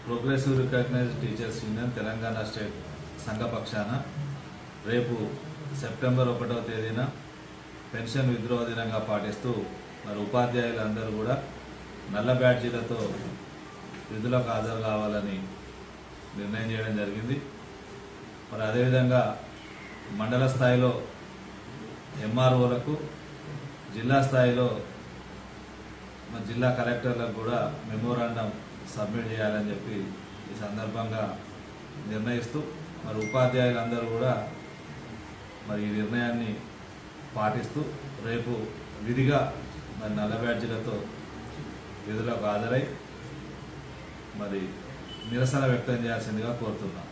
progressive recognised teachers union Telangana state సంఘ పక్షాన రేపు సెప్టెంబర్ ఒకటవ తేదీన పెన్షన్ విద్రోహ దినంగా పాటిస్తూ మరి ఉపాధ్యాయులందరూ కూడా నల్ల బ్యాడ్జీలతో విధులకు హాజరు కావాలని నిర్ణయం చేయడం జరిగింది మరి అదేవిధంగా మండల స్థాయిలో ఎంఆర్ఓలకు జిల్లా స్థాయిలో మన జిల్లా కలెక్టర్లకు కూడా మెమోరాండం సబ్మిట్ చేయాలని చెప్పి ఈ సందర్భంగా నిర్ణయిస్తూ మరి ఉపాధ్యాయులందరూ కూడా మరి ఈ నిర్ణయాన్ని పాటిస్తూ రేపు విధిగా మరి నల్ల బ్యాడ్జీలతో విధులకు హాజరై మరి నిరసన వ్యక్తం చేయాల్సిందిగా కోరుతున్నాం